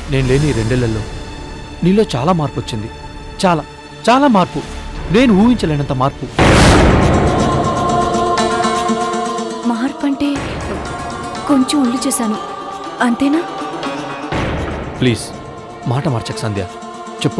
నేను లేని ఈ రెండేళ్లలో నీలో చాలా మార్పు వచ్చింది చాలా చాలా మార్పు నేను ఊహించలేనంత మార్పు మార్పు అంటే కొంచెం ఒళ్ళు చేశాను అంతేనా ప్లీజ్ మాట మార్చక సంధ్య చెప్పు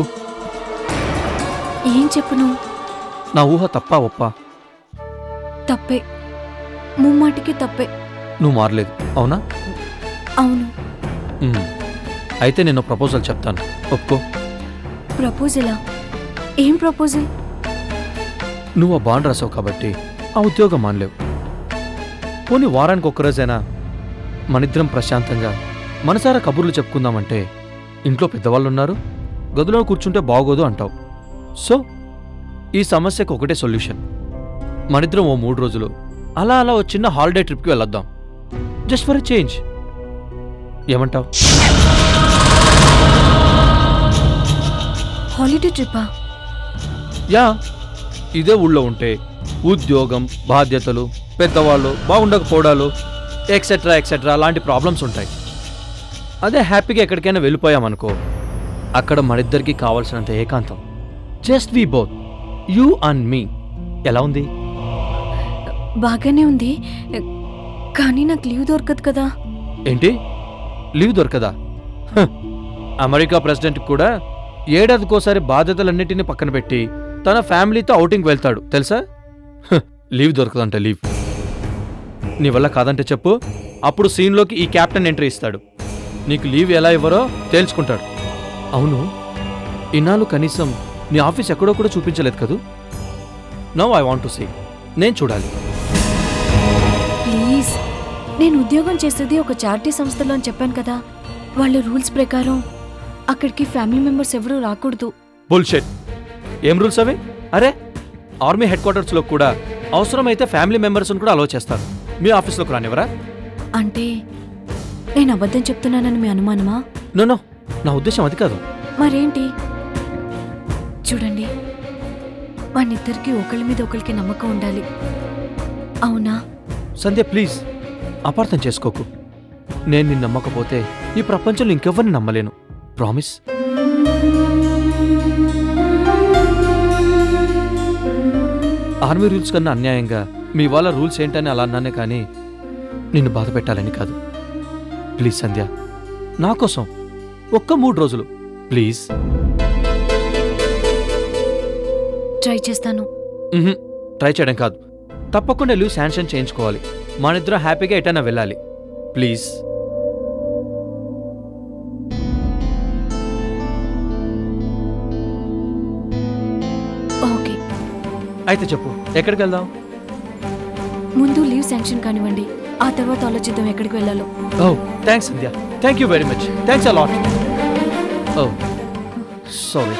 ఏం చెప్పును నా ఊహ తప్పా ఒప్పా తప్పే ముమ్మాటికి తప్పే నువ్వు మారలేదు అవునా అవును మ్మ్. అయితే నేను ప్రపోజల్ చెప్తాను ఒప్పుకో ప్రపోజలా ఏం ప్రపోజల్ నువ్వు ఆ బాండ్ రాసావు కాబట్టి ఆ ఉద్యోగం మానలేవు పోనీ వారానికి ఒక్కరోజైనా మనిద్దరం ప్రశాంతంగా మనసారా కబుర్లు చెప్పుకుందామంటే ఇంట్లో పెద్దవాళ్ళు ఉన్నారు గదిలో కూర్చుంటే బాగోదు అంటావు సో ఈ సమస్యకు ఒకటే సొల్యూషన్ మనిద్దరం ఓ మూడు రోజులు అలా అలా ఓ చిన్న హాలిడే ట్రిప్కి వెళ్ళొద్దాం జస్ట్ ఫర్ ఎ చేంజ్ ఏమంటావు హాలిడే ట్రిప్పా యా ఇదే ఊళ్ళో ఉంటే ఉద్యోగం బాధ్యతలు పెద్దవాళ్ళు బాగుండకపోవడాలు ఎక్సెట్రా ఎక్సెట్రా లాంటి ప్రాబ్లమ్స్ ఉంటాయి అదే హ్యాపీగా ఎక్కడికైనా వెళ్ళిపోయామనుకో అక్కడ మనిద్దరికి కావాల్సినంత ఏకాంతం just we both you and me ఎలా ఉంది బాగానే ఉంది కానీ నాకు లీవ్ దొరకదు కదా ఏంటి లీవ్ దొరకదా హ, అమెరికా ప్రెసిడెంట్ కూడా ఏడాదికోసారి బాధ్యతలన్నిటిని పక్కన పెట్టి తన ఫ్యామిలీతో అవుటింగ్ వెళ్తాడు తెలుసా హ, లీవ్ దొరకదంట లీవ్ నీ వల్ల కాదంటే చెప్పు అప్పుడు సీన్లోకి ఈ కెప్టెన్ ఎంట్రీ ఇస్తాడు నీకు లీవ్ ఎలా ఇవ్వరో తేల్చుకుంటాడు అవును ఇన్నాళ్ళు కనీసం నీ ఆఫీస్ ఎక్కడో కూడా చూపించలేదు కదూ no I want to see నేను చూడాలి ప్లీజ్ నేను ఉద్యోగం చేసేది ఒక చారిటీ సంస్థలో అని చెప్పాను కదా వాళ్ళ రూల్స్ ప్రకారం అక్కడికి ఫ్యామిలీ మెంబర్స్ ఎవరూ రాకూడదు బుల్షెట్ ఏం రూల్స్ అవి అరే ఆర్మీ హెడ్ క్వార్టర్స్లో కూడా అవసరమైతే ఫ్యామిలీ మెంబర్స్ని కూడా అలో చేస్తారు మీ ఆఫీస్లోకి రానివరా అంటే నేను అబద్ధం చెప్తున్నానని మీ అనుమానమా నో నో నా ఉద్దేశం అది కాదు మరేంటి చూడండి వాళ్ళిద్దరికీ ఒకళ్ళ మీద ఒకరికి నమ్మకం ఉండాలి అవునా సంధ్య ప్లీజ్ అపార్థం చేసుకోకు నేను నిన్ను నమ్మకపోతే ఈ ప్రపంచంలో ఇంకెవ్వరిని నమ్మలేను ప్రామిస్ ఆర్మీ రూల్స్ కన్నా అన్యాయంగా మీ వాళ్ళ రూల్స్ ఏంటని అలా అన్నానే కానీ నిన్ను బాధ పెట్టాలని కాదు ప్లీజ్ సంధ్య నా కోసం ఒక్క మూడు రోజులు ప్లీజ్ ట్రై చేస్తాను మ్హూ. ట్రై చేయడం కాదు తప్పకుండా లీవ్ శాంక్షన్ చేయించుకోవాలి మనిద్దరం హ్యాపీగా ఎటైనా వెళ్ళాలి ప్లీజ్ ఓకే అయితే చెప్పు ఎక్కడికి వెళ్దాం ముందు లీవ్ శాంక్షన్ కానివ్వండి ఆ తర్వాత ఆలోచిద్దాం ఎక్కడికి వెళ్ళాలో oh thanks Sandhya thank you very much thanks a lot oh sorry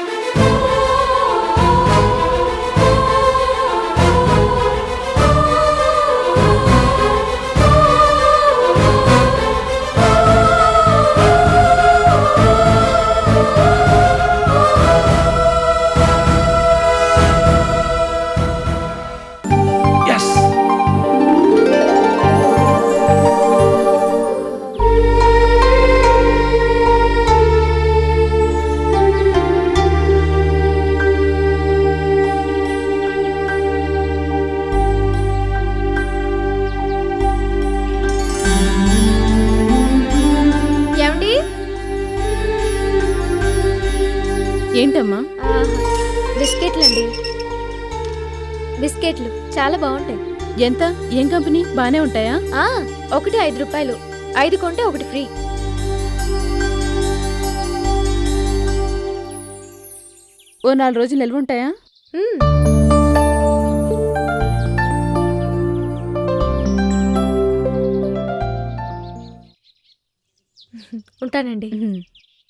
yes ఏమండి ఏంటమ్మా ఆ, బిస్కెట్లు అండి బిస్కెట్లు చాలా బాగుంటాయి ఎంత ఏం కంపెనీ బానే ఉంటాయా ఆ, ఒకటి ఐదు రూపాయలు ఐదు కొంటే ఒకటి ఫ్రీ ఓ నాలుగు రోజులు నిల్వ ఉంటాయా మ్మ్. ఉంటానండి ఉహుం.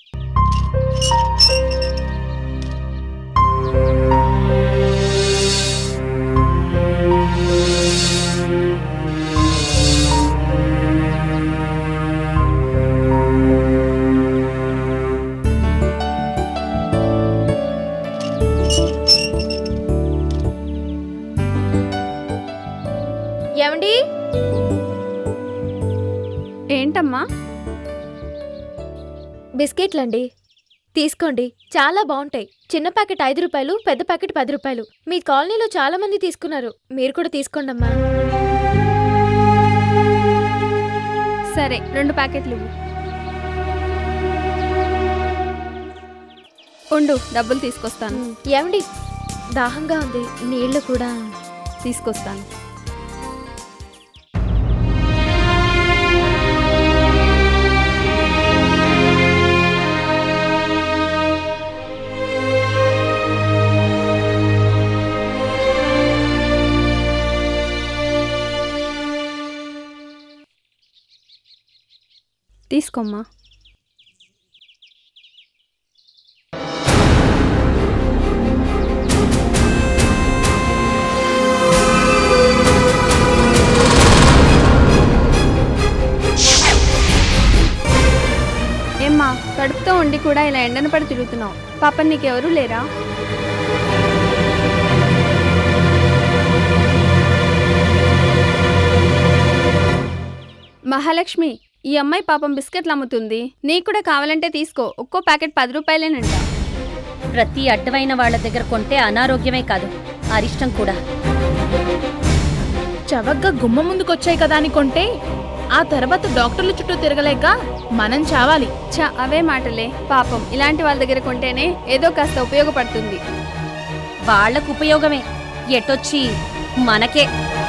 ఏమండి ఏంటమ్మా బిస్కెట్లండి తీసుకోండి చాలా బాగుంటాయి చిన్న ప్యాకెట్ ఐదు రూపాయలు పెద్ద ప్యాకెట్ పది రూపాయలు మీ కాలనీలో చాలా మంది తీసుకున్నారు మీరు కూడా తీసుకోండి అమ్మా సరే రెండు ప్యాకెట్లు ఇవ్వు. ఉండు డబ్బులు తీసుకొస్తాను మ్, ఏమండి దాహంగా ఉంది నీళ్లు కూడా తీసుకొస్తాను తీసుకోమ్మా ఏమ్మా కడుపుతో ఉండి కూడా ఇలా ఎండన పడి తిరుగుతున్నావు పాప నీకెవరూ లేరా మహాలక్ష్మి ఈ అమ్మాయి పాపం బిస్కెట్లు అమ్ముతుంది నీకు కూడా కావాలంటే తీసుకో ఒక్కో ప్యాకెట్ పది రూపాయలేనంట ప్రతి అడ్డమైన వాళ్ళ దగ్గర కొంటే అనారోగ్యమే కాదు అరిష్టం కూడా చవగ్గా గుమ్మ ముందుకొచ్చాయి కదా అని కొంటే ఆ తర్వాత డాక్టర్ల చుట్టూ తిరగలేక మనం చావాలి ఛ అవే మాటలే పాపం ఇలాంటి వాళ్ళ దగ్గర కొంటేనే ఏదో కాస్త ఉపయోగపడుతుంది వాళ్లకు ఉపయోగమే ఎటొచ్చి మనకే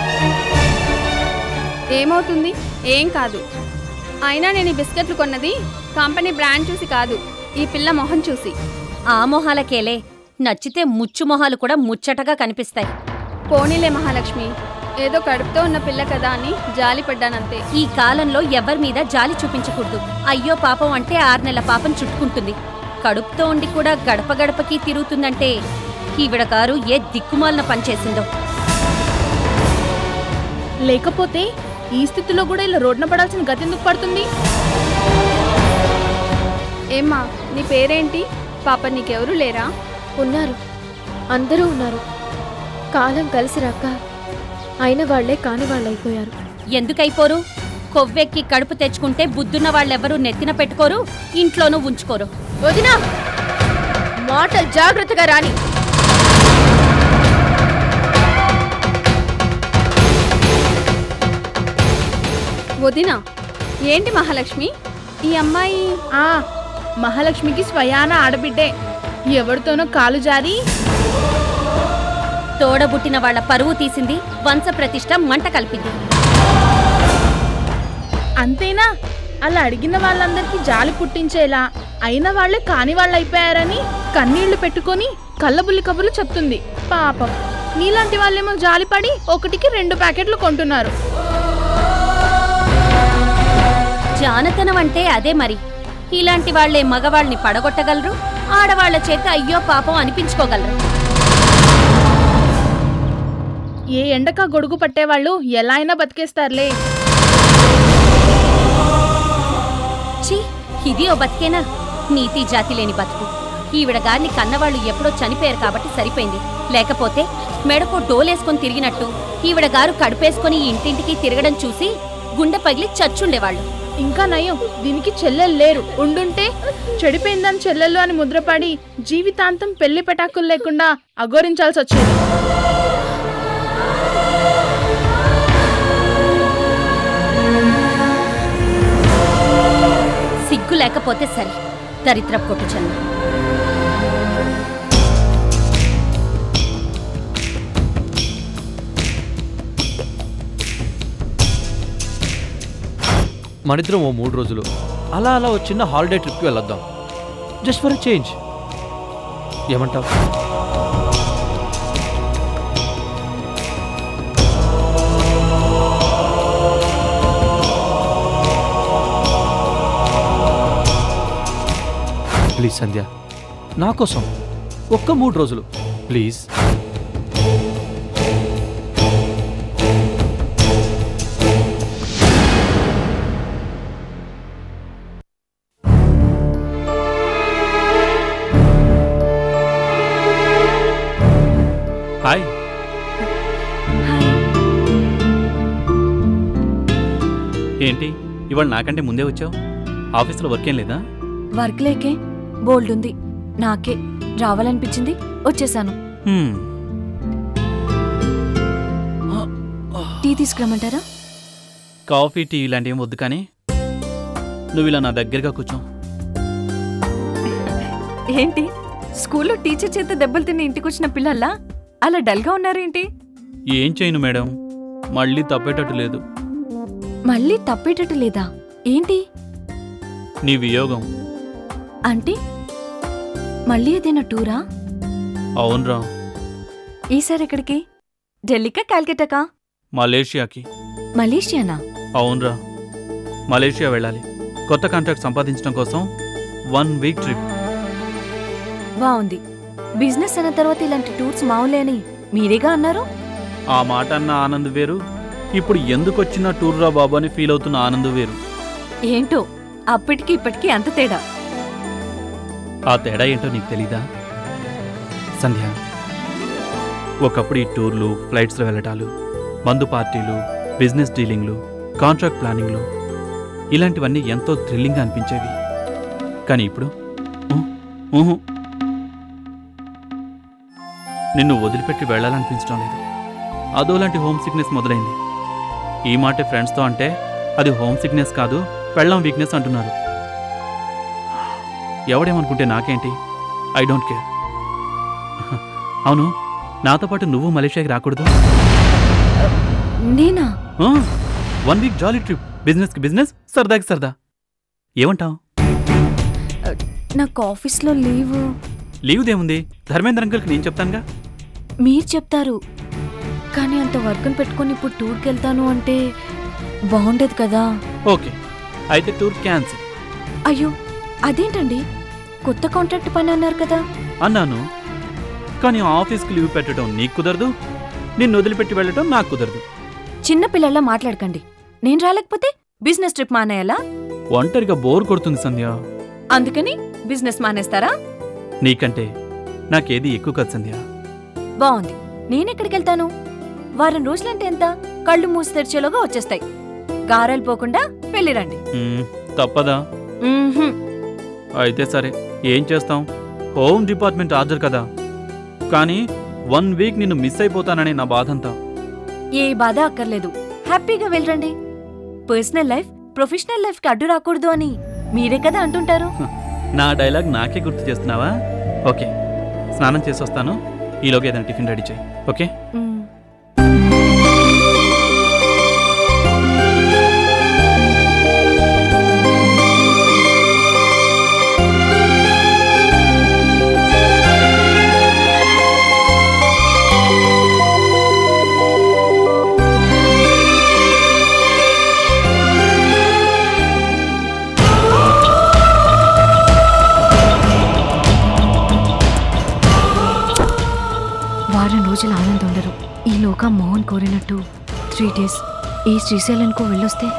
ఏమవుతుంది ఏం కాదు అయినా నేను ఈ బిస్కెట్లు కొన్నది కంపెనీ బ్రాండ్ చూసి కాదు ఈ పిల్ల మొహం చూసి ఆ మొహాలకేలే నచ్చితే ముచ్చు మొహాలు కూడా ముచ్చటగా కనిపిస్తాయి పోనీలే మహాలక్ష్మి ఏదో కడుపుతో ఉన్న పిల్ల కదా అని జాలి పడ్డానంతే ఈ కాలంలో ఎవరి మీద జాలి చూపించకూడదు అయ్యో పాపం అంటే ఆరు నెలల పాపం చుట్టుకుంటుంది కడుపుతో ఉండి కూడా గడప గడపకి తిరుగుతుందంటే ఈవిడ గారు ఏ దిక్కుమాలిన పనిచేసిందో లేకపోతే ఈ స్థితిలో కూడా ఇలా రోడ్న పడాల్సిన గతి ఎందుకు పడుతుంది ఏమ్మా నీ పేరేంటి పాప నీకెవరూ లేరా ఉన్నారు అందరూ ఉన్నారు కాలం కలిసి రాక అయిన వాళ్లే కాని వాళ్ళైపోయారు ఎందుకైపోరు కొవ్వెక్కి కడుపు తెచ్చుకుంటే బుద్ధున్న వాళ్ళెవరూ నెత్తిన పెట్టుకోరు ఇంట్లోనూ ఉంచుకోరు వదినా మాటలు జాగ్రత్తగా రాని వదినా ఏంటి మహాలక్ష్మి ఈ అమ్మాయి ఆ మహాలక్ష్మికి స్వయాన ఆడబిడ్డే ఎవరితోనో కాలు జారి తోడబుట్టిన వాళ్ళ పరువు తీసింది వంశ ప్రతిష్ట మంట కలిపింది అంతేనా అలా అడిగిన వాళ్ళందరికీ జాలి పుట్టించేలా అయిన వాళ్ళే కాని వాళ్ళు అయిపోయారని కన్నీళ్లు పెట్టుకొని కళ్ళబుల్లి కబుర్లు చెప్తుంది పాపం నీలాంటి వాళ్ళేమో జాలిపడి ఒకటికి రెండు ప్యాకెట్లు కొంటున్నారు జానతనం అంటే అదే మరి ఇలాంటి వాళ్లే మగవాళ్ళని పడగొట్టగలరు ఆడవాళ్ల చేత అయ్యో పాపం అనిపించుకోగలరు ఏ ఎండక గొడుగు పట్టేవాళ్ళు ఎలా అయినా బతికేస్తారులే ఛీ ఇది ఓ బతికేనా నీతి జాతి లేని బతుకు ఈవిడ గారిని కన్నవాళ్ళు ఎప్పుడో చనిపోయారు కాబట్టి సరిపోయింది లేకపోతే మెడకో డోలేసుకొని తిరిగినట్టు ఈవిడ గారు కడుపేసుకొని ఇంటింటికి తిరగడం చూసి గుండె పగిలి చచ్చుండేవాళ్ళు ఇంకా నయం దీనికి చెల్లెలు లేరు ఉండుంటే చెడిపోయిందని చెల్లెలు అని ముద్రపడి జీవితాంతం పెళ్లి పెటాకులు లేకుండా అఘోరించాల్సి వచ్చేది సిగ్గు లేకపోతే సరే దరిద్ర కొట్టు జన్మ మనిద్దరం ఓ మూడు రోజులు అలా అలా ఓ చిన్న హాలిడే ట్రిప్కి వెళ్ళొద్దాం జస్ట్ ఫర్ చేంజ్ ఏమంటావ్ ప్లీజ్ సంధ్య నా కోసం ఒక్క మూడు రోజులు ప్లీజ్ హాయ్ ఏంటి ఇవాళ నాకంటే ముందే వచ్చావు ఆఫీస్లో వర్క్ ఏం లేదా వర్క్ లేకే బోల్డ్ ఉంది నాకే రావాలనిపించింది వచ్చేసాను హ్మ్, టీ తీసుకురమ్మంటారా కాఫీ టీ ఇలాంటివి ఏం వద్దు కానీ నువ్వు ఇలా నా దగ్గరగా కూర్చో ఏంటి స్కూల్లో టీచర్ చేత దెబ్బలు తిని ఇంటికి వచ్చిన పిల్లల్లా అలా డల్గా ఉన్నారేంటి ఏం చేయను మేడం మళ్ళీ తప్పేటట్టు లేదు మళ్ళీ తప్పేటట్టు లేదా ఏంటి నీ వియోగం అంటే మళ్ళీ ఏదైనా టూరా అవునరా ఈసారి ఎక్కడికి ఢిల్లీకా కాల్కటాకా మలేషియాకి మలేషియానా అవునరా మలేషియా వెళ్ళాలి కొత్త కాంట్రాక్ట్ సంపాదించడం కోసం వన్ వీక్ ట్రిప్ బాగుంది బిజినెస్ అన్న తర్వాత ఇలాంటి టూర్స్ మామూలే అని మీరేగా అన్నారు ఆ మాట అన్న ఆనంద్ వేరు ఇప్పుడు ఎందుకు వచ్చిన టూర్ రా బాబు అని ఫీల్ అవుతున్న ఆనంద్ వేరు ఏంటో అప్పటికి ఇప్పటికి అంత తేడా ఆ తేడా ఏంటో నీకు తెలీదా సంధ్య ఒకప్పుడు ఈ టూర్లు ఫ్లైట్స్లో వెళ్ళటాలు మందు పార్టీలు బిజినెస్ డీలింగ్లు కాంట్రాక్ట్ ప్లానింగ్లు ఇలాంటివన్నీ ఎంతో థ్రిల్లింగ్గా అనిపించేవి కానీ ఇప్పుడు ఊ, ఊహు. నిన్ను వదిలిపెట్టి వెళ్ళాలనిపించడం లేదు అదోలాంటి హోమ్ సిక్నెస్ మొదలైంది ఈ మాటే ఫ్రెండ్స్తో అంటే అది హోమ్ సిక్నెస్ కాదు పెళ్ళం వీక్నెస్ అంటున్నారు ఎవడేమనుకుంటే నాకేంటి ఐ డోంట్ కేర్ అవును నాతో పాటు నువ్వు మలేషియాకి రాకూడదు నేనా వన్ వీక్ జాలీ ట్రిప్ బిజినెస్కి బిజినెస్ సరదాకి సరదా ఏమంటావు నాకు ఆఫీస్లో లీవ్ లీవ్ దేముంది ధర్మేంద్ర అంకుల్కి నేను చెప్తానుగా మీరు చెప్తారు కానీ అంత వర్క్ని పెట్టుకొని ఇప్పుడు టూర్కి వెళ్తాను అంటే బాగుండదు కదా ఓకే అయితే టూర్ క్యాన్సిల్ అయ్యో అదేంటండి కొత్త కాంట్రాక్ట్ పని అన్నారు కదా అన్నాను కానీ ఆఫీస్కి లీవ్ పెట్టడం నీకు కుదరదు నిన్ను వదిలిపెట్టి వెళ్ళటం నాకు కుదరదు చిన్న పిల్లల్లా మాట్లాడకండి నేను రాలేకపోతే బిజినెస్ ట్రిప్ మానేయాలా ఒంటరిగా బోర్ కొడుతుంది సంధ్య అందుకని బిజినెస్ మానేస్తారా నీకంటే నాకేది ఎక్కువ కదా సంధ్య బాగుంది నేనెక్కడికి వెళ్తాను వారం రోజులంటే ఎంత కళ్ళు మూసి తెరిచేలోగా వచ్చేస్తాయి గారాలు పోకుండా వెళ్ళిరండి మ్మ్, తప్పదా మ్మ్హ్మ్. అయితే సరే ఏం చేస్తాం హోమ్ డిపార్ట్మెంట్ ఆర్డర్ కదా కానీ వన్ వీక్ నిన్ను మిస్ అయిపోతానని నా బాధంతా ఏ బాధ అక్కర్లేదు హ్యాపీగా వెళ్ళరండి పర్సనల్ లైఫ్ ప్రొఫెషనల్ లైఫ్ కి అడ్డు రాకూడదు అని మీరే కదా అంటుంటారు నా డైలాగ్ నాకే గుర్తు చేస్తున్నావా ఓకే స్నానం చేసి వస్తాను ఈలోగా ఏదైనా టిఫిన్ రెడీ చేయి ఓకే మ్మ్. వారం రోజులు ఆనందం ఉండరు ఈలోగా మోహన్ కోరినట్టు త్రీ డేస్ ఏ శ్రీశైలంకో వెళ్ళొస్తే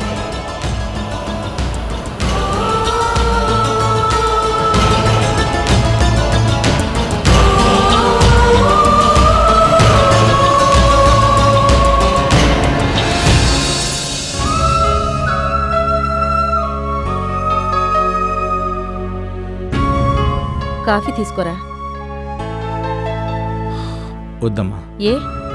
కాఫీ తీసుకోరా వద్దమ్మా ఏ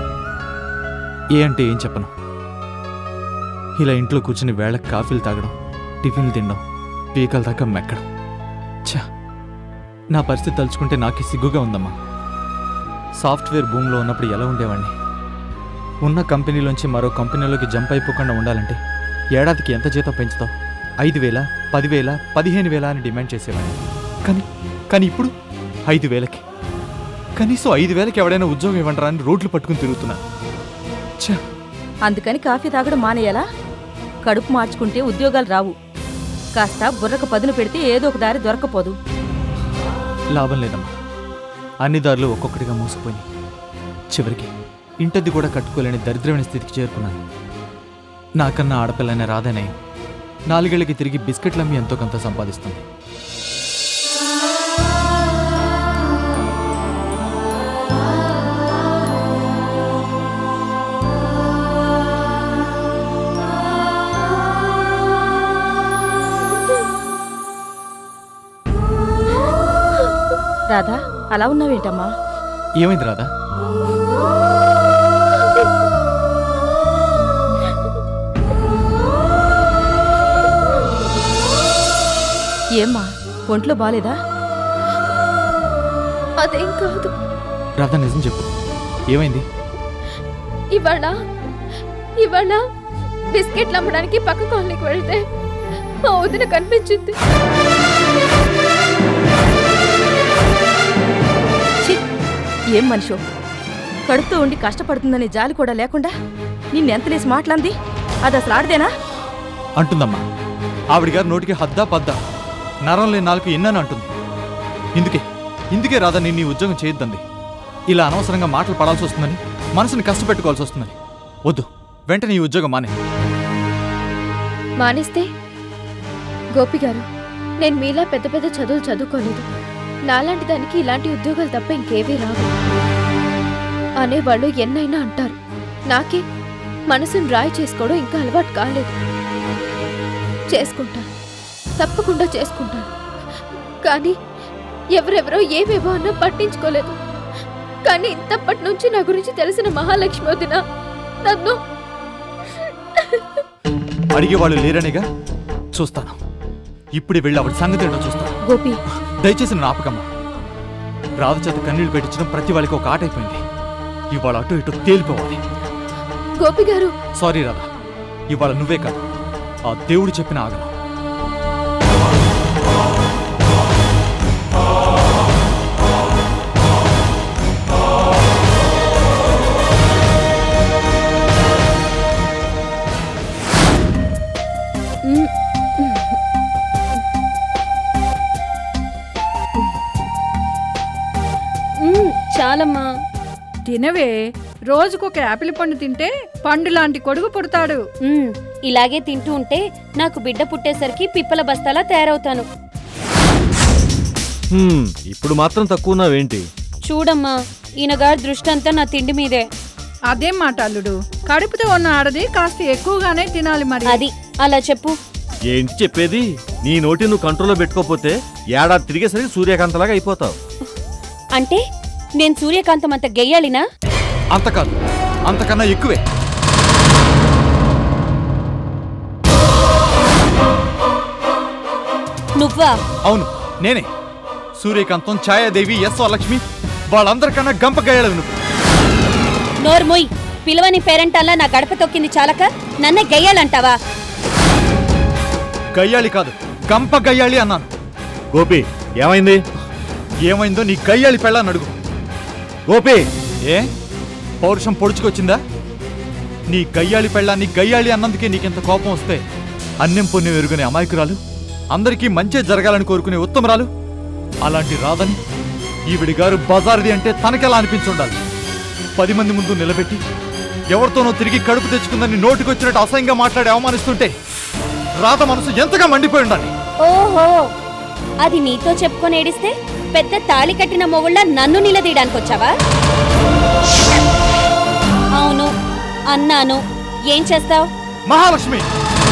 ఏ అంటే ఏం చెప్పను ఇలా ఇంట్లో కూర్చుని వేళకు కాఫీలు తాగడం టిఫిన్లు తినడం పీకల దాకా మెక్కడం ఛా నా పరిస్థితి తలుచుకుంటే నాకే సిగ్గుగా ఉందమ్మా సాఫ్ట్వేర్ భూమిలో ఉన్నప్పుడు ఎలా ఉండేవాడిని ఉన్న కంపెనీలోంచి మరో కంపెనీలోకి జంప్ అయిపోకుండా ఉండాలంటే ఏడాదికి ఎంత జీతం పెంచుతావు ఐదు వేల పదివేల పదిహేను వేల అని డిమాండ్ చేసేవాడిని కానీ కానీ ఇప్పుడు ఐదు వేలకి కనీసం ఐదు వేలకి ఎవడైనా ఉద్యోగం ఇవ్వంటారా అని రోడ్లు పట్టుకుని తిరుగుతున్నా ఛా అందుకని కాఫీ తాగడం మానేయాలా కడుపు మార్చుకుంటే ఉద్యోగాలు రావు కాస్త బుర్రకు పదును పెడితే ఏదో ఒక దారి దొరకపోదు లాభం లేదమ్మా అన్ని దారులు ఒక్కొక్కటిగా మూసిపోయి చివరికి ఇంటద్ది కూడా కట్టుకోలేని దరిద్రమైన స్థితికి చేరుకున్నాను నాకన్నా ఆడపిల్లనే రాదనే నాలుగేళ్లకి తిరిగి బిస్కెట్లు అమ్మి ఎంతో కొంత సంపాదిస్తుంది రాధా అలా ఉన్నావేంటమ్మా ఏమైంది రాదా ఏమ్మా ఒంట్లో బాలేదా అదేం కాదు రాధా నిజం చెప్పు ఏమైంది ఇవాళ ఇవాళ బిస్కెట్లు అమ్మడానికి పక్క కాలనీకి వెళ్తే మా వదిన కనిపించింది ఛీ ఏం మనిషో కడుపుతో ఉండి కష్టపడుతుందనే జాలి కూడా లేకుండా నిన్నెంతలేసి మాట్లాంది అది అసలు ఆడదేనా అంటుందమ్మా ఆవిడ గారు నోటికి హద్దా పద్దా నరం లేని నాలుగు ఎన్నని అంటుంది ఇందుకే ఇందుకే రాధా నేను నీ ఉద్యోగం చేయొద్దంది ఇలా అనవసరంగా మాటలు పడాల్సి వస్తుందని మనసుని కష్టపెట్టుకోవాల్సి వస్తుందని వద్దు వెంటనే ఈ ఉద్యోగం మానే మానేస్తే గోపి గారు నేను మీలా పెద్ద పెద్ద చదువులు చదువుకోలేదు నాలాంటి దానికి ఇలాంటి ఉద్యోగాలు తప్ప ఇంకేవీ రావు అనేవాళ్ళు ఎన్నైనా అంటారు నాకే మనసును రాయి చేసుకోవడం ఇంకా అలవాటు కాలేదు చేసుకుంటాను తప్పకుండా చేసుకుంటాను కానీ ఎవరెవరో ఏవేవో అన్నా పట్టించుకోలేదు కానీ ఇంతప్పటి నుంచి నా గురించి తెలిసిన మహాలక్ష్మి వదిన నన్ను అడిగేవాళ్ళు లేరనేగా చూస్తాను ఇప్పుడే వెళ్ళి ఆవిడ సంగతి ఏంటో చూస్తాను గోపి దయచేసి నన్ను ఆపకమ్మా రాధ చేత కన్నీళ్లు పెట్టించడం ప్రతి వాళ్ళకి ఒక ఆట అయిపోయింది ఇవాళ అటు ఇటు తేలిపోవాలి గోపి గారు సారీ రాధా ఇవాళ నువ్వే కాదు ఆ దేవుడు చెప్పిన ఆగను చాలమ్మా తినవే రోజుకొక యాపిల్ పండు తింటే పండు లాంటి కొడుకు పుడతాడు మ్మ్, ఇలాగే తింటూ ఉంటే నాకు బిడ్డ పుట్టేసరికి పిప్పల బస్తాలా తయారవుతాను హ్మ్, ఇప్పుడు మాత్రం తక్కువ ఉన్నావేంటి చూడమ్మా ఈయనగారి దృష్టి అంతా నా తిండి మీదే అదేం మాట అల్లుడు కడుపుతో ఉన్న ఆడది కాస్త ఎక్కువగానే తినాలి మరి అది అలా చెప్పు ఏంటి చెప్పేది నీ నోటి నువ్వు కంట్రోల్లో పెట్టుకోకపోతే ఏడాది తిరిగేసరికి సూర్యకాంతలాగా అయిపోతావు అంటే నేను సూర్యకాంతం అంత గెయ్యాలినా అంత కాదు అంతకన్నా ఎక్కువే నువ్వా అవును నేనే సూర్యకాంతం ఛాయాదేవి ఎస్ లక్ష్మి వాళ్ళందరికన్నా గంప గయ్యాలి నువ్వు నోర్మొయ్ పిలవని పేరెంటల్లా నా గడప తొక్కింది చాలక నన్నే గెయ్యాలంటావా గయ్యాళి కాదు గంప గయ్యాళి అన్నాను గోపి ఏమైంది ఏమైందో నీ గయ్యాళి పెళ్ళని అడుగు గోపి ఏ పౌరుషం పొడుచుకొచ్చిందా నీ గయ్యాళి పెళ్ళాన్ని గయ్యాళి అన్నందుకే నీకెంత కోపం వస్తే అన్నం పొన్ను ఎరుగునే అమాయకురాలు అందరికీ మంచే జరగాలని కోరుకునే ఉత్తమరాలు అలాంటి రాదని ఈవిడి గారు బజార్ది అంటే తనకెలా అనిపించుండాలి పది మంది ముందు నిలబెట్టి ఎవరితోనో తిరిగి కడుపు తెచ్చుకుందని నోటికొచ్చినట్టు అసహ్యంగా మాట్లాడి అవమానిస్తుంటే రాధ మనసు ఎంతగా మండిపోయి ఉండాలి ఓహో అది నీతో చెప్పుకొని ఏడిస్తే పెద్ద తాళి కట్టిన మొగుళ్ళ నన్ను నిలదీయడానికి వచ్చావా అవును అన్నాను ఏం చేస్తావ్ మహాలక్ష్మి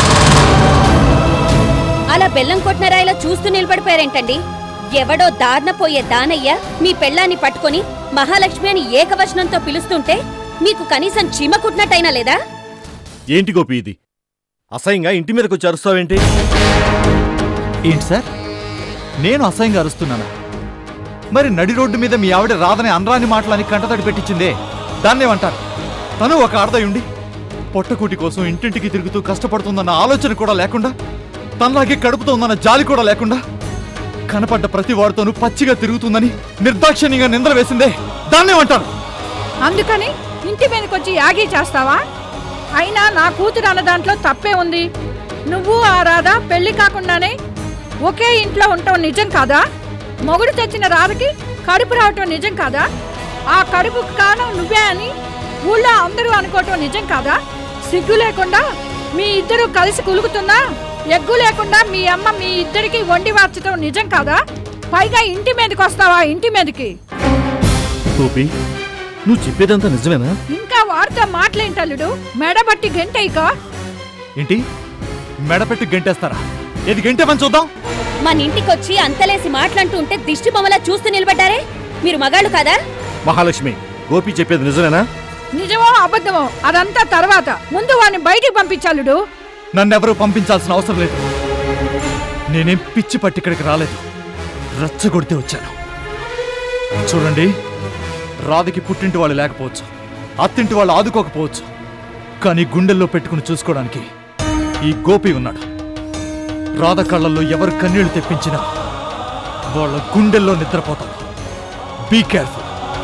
అలా బెల్లం కొట్టిన రాయిలా చూస్తూ నిలబడిపోయారేంటండి ఎవడో దారిన పోయే దానయ్య మీ పెళ్ళాన్ని పట్టుకొని మహాలక్ష్మి అని ఏకవచనంతో పిలుస్తుంటే మీకు కనీసం చీమ కుట్టినట్టయినా లేదా ఏంటి గోపి ఇది అసహ్యంగా ఇంటి మీదకి వచ్చి అరుస్తావేంటి ఏంటి సార్ నేను అసహ్యంగా అరుస్తున్నానా మరి నడి రోడ్డు మీద మీ ఆవిడ రాధని అనరాని మాటలని కంటతడి పెట్టించిందే దాన్నేమంటారు తను ఒక ఆడదయుండి పొట్టకూటి కోసం ఇంటింటికి తిరుగుతూ కష్టపడుతుందన్న ఆలోచన కూడా లేకుండా తనలాగే కడుపుతో ఉందన్న జాలి కూడా లేకుండా కనపడ్డ ప్రతి వాడితోనూ పచ్చిగా తిరుగుతుందని నిర్దాక్షిణ్యంగా నిందలు వేసిందే దాన్నేమంటారు అందుకని ఇంటి మీదకొచ్చి యాగీ చేస్తావా అయినా నా కూతురు అన్న దాంట్లో తప్పే ఉంది నువ్వు ఆ రాధ పెళ్లి కాకుండానే ఒకే ఇంట్లో ఉండటం నిజం కాదా మొగుడు తెచ్చిన రాధకి కడుపు రావటం నిజం కాదా ఆ కడుపుకు కారణం నువ్వే అని ఊళ్ళో అందరూ అనుకోవటం నిజం కాదా సిగ్గు లేకుండా మీ ఇద్దరు కలిసి కులుకుతున్నా ఎగ్గు లేకుండా మీ అమ్మ మీ ఇద్దరికి వండి వార్చటం నిజం కాదా పైగా ఇంటి మీదకి వస్తావా ఇంటి మీదకి గోపి నువ్వు చెప్పేదంతా నిజమేనా ఇంకా వారితో మాట్లాడేంటల్లుడు మెడబట్టి గంటైక ఏంటి మెడపెట్టి గెంటేస్తారా ఏది గంటే పని చూద్దాం మన ఇంటికొచ్చి అంతలేసి మాట్లాడుతూ ఉంటే దిష్టి బొమ్మలా చూస్తూ నిలబడ్డారే మీరు మగాళ్ళు కాదా మహాలక్ష్మి గోపి చెప్పేది నిజమేనా నిజమో అబద్ధమో అదంతా తర్వాత ముందు వాడిని బయటికి పంపించాలుడు నన్నెవరూ పంపించాల్సిన అవసరం లేదు నేనేం పిచ్చి పట్టి ఇక్కడికి రాలేదు రచ్చగొడితే వచ్చాను చూడండి రాధకి పుట్టింటి వాళ్ళు లేకపోవచ్చు అత్తింటి వాళ్ళు ఆదుకోకపోవచ్చు కానీ గుండెల్లో పెట్టుకుని చూసుకోవడానికి ఈ గోపి ఉన్నాడు రాధ కళ్ళల్లో ఎవరు కన్నీళ్లు తెప్పించినా వాళ్ళ గుండెల్లో నిద్రపోతాడు బీ కేర్ఫుల్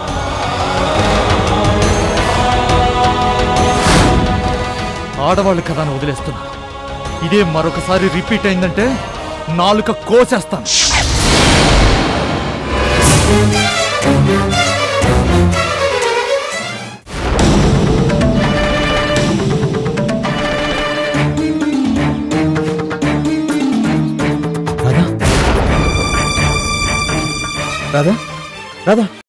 ఆడవాళ్ళు కదా అని వదిలేస్తున్నా ఇదే మరొకసారి రిపీట్ అయిందంటే నాలుక కోసేస్తాను రాధా రాధా రాధా